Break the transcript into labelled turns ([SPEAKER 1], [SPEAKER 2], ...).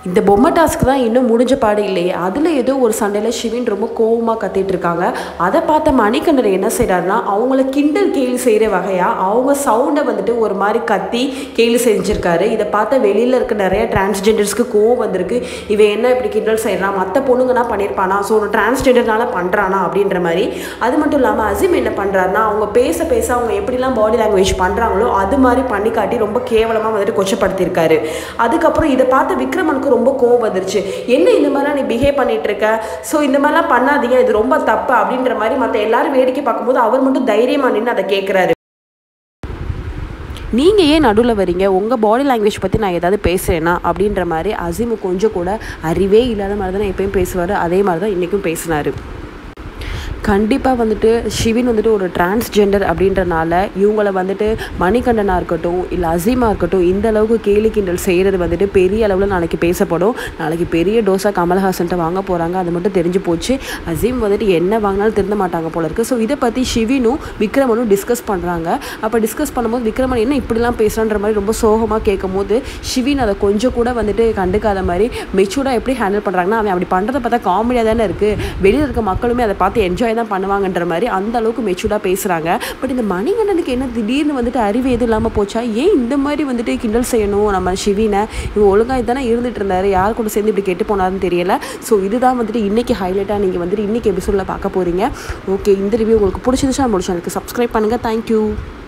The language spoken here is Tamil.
[SPEAKER 1] இந்த பொம்மை டாஸ்க் தான் இன்னும் முடிஞ்ச பாடு இல்லையே அதில் ஏதோ ஒரு சண்டையில் சிவின் ரொம்ப கோவமாக கத்திட்டு இருக்காங்க அதை பார்த்த மணிகண்டன் என்ன செய்கிறாருன்னா அவங்கள கிண்டல் கேலி செய்கிற வகையாக அவங்க சவுண்டை வந்துட்டு ஒரு மாதிரி கத்தி கேலி செஞ்சுருக்காரு இதை பார்த்த வெளியில் இருக்க நிறைய டிரான்ஸ்ஜெண்டர்ஸ்க்கு கோவம் வந்திருக்கு இவன் என்ன இப்படி கிண்டல் செய்கிறான் மற்ற பொண்ணுங்கன்னா பண்ணியிருப்பானா ஸோ ஒரு டிரான்ஸ்ஜெண்டர்னால பண்ணுறானா அப்படின்ற மாதிரி அது மட்டும் இல்லாமல் அசிம் என்ன பண்ணுறாருன்னா அவங்க பேச பேச அவங்க எப்படிலாம் பாடி லாங்குவேஜ் பண்ணுறாங்களோ அது மாதிரி பண்ணி காட்டி ரொம்ப கேவலமாக வந்துட்டு கொச்சப்படுத்தியிருக்காரு அதுக்கப்புறம் இதை பார்த்த விக்ரமனுக்கு ரொம்ப கோவம் வந்துருச்சு என்ன இந்த மாதிரிலாம் நீ பிஹேவ் பண்ணிட்டு இருக்க ஸோ இந்த மாதிரிலாம் பண்ணாதீங்க இது ரொம்ப தப்பு அப்படின்ற மாதிரி மற்ற எல்லாரும் வேடிக்கை பார்க்கும்போது அவர் மட்டும் தைரியமா நின்று அதை கேட்குறாரு நீங்கள் ஏன் நடுவில் வரீங்க உங்கள் பாடி லாங்குவேஜ் பற்றி நான் ஏதாவது பேசுகிறேன்னா அப்படின்ற மாதிரி அசீமு கொஞ்சம் கூட அறிவே இல்லாத மாதிரி தான் எப்பயும் பேசுவார் அதே மாதிரி தான் இன்றைக்கும் பேசினார் கண்டிப்பாக வந்துட்டு ஷிவின் வந்துட்டு ஒரு டிரான்ஸ்ஜெண்டர் அப்படின்றனால இவங்கள வந்துட்டு மணிகண்டனாக இருக்கட்டும் இல்லை அசீமா இருக்கட்டும் இந்த அளவுக்கு கேலி கிண்டல் செய்கிறது வந்துட்டு பெரிய அளவில் நாளைக்கு பேசப்படும் நாளைக்கு பெரிய டோஸாக கமல்ஹாசன்ட்ட வாங்க போகிறாங்க அது மட்டும் தெரிஞ்சு போச்சு அசீம் வந்துட்டு என்ன வாங்கினாலும் திருந்த மாட்டாங்க போல இருக்குது ஸோ இதை பற்றி ஷிவினும் விக்ரமனும் டிஸ்கஸ் பண்ணுறாங்க அப்போ டிஸ்கஸ் பண்ணும்போது விக்ரமன் என்ன இப்படிலாம் பேசுகிறான்ற மாதிரி ரொம்ப சோகமாக கேட்கும் போது ஷிவின் அதை கொஞ்சம் கூட வந்துட்டு கண்டுக்காத மாதிரி மெச்சூர்டாக எப்படி ஹேண்டில் பண்ணுறாங்கன்னா அவன் அப்படி பண்ணுறத பார்த்தா காமெடியாக தானே இருக்குது வெளியில் இருக்க மக்களுமே அதை பார்த்து என்ஜாய் தான் பண்ணுவாங்கன்ற மாதிரி அந்த அளவுக்கு மெச்சூர்டாக பேசுகிறாங்க பட் இந்த மணிகண்டனுக்கு என்ன திடீர்னு வந்துட்டு அறிவு எதுவும் இல்லாமல் போச்சா ஏன் இந்த மாதிரி வந்துட்டு கிண்டல் செய்யணும் நம்ம ஷிவினை இவன் ஒழுங்காக தானே இருந்துட்டு இருந்தாரு யார் கூட சேர்ந்து இப்படி கெட்டு போனாருன்னு தெரியல ஸோ இதுதான் வந்துட்டு இன்றைக்கி ஹைலைட்டாக நீங்கள் வந்துட்டு இன்றைக்கி எபிசோடில் பார்க்க போகிறீங்க ஓகே இந்த ரிவ்யூ உங்களுக்கு பிடிச்சிருந்துச்சா நம்ம சேனலுக்கு சப்ஸ்கிரைப் பண்ணுங்கள் தேங்க்யூ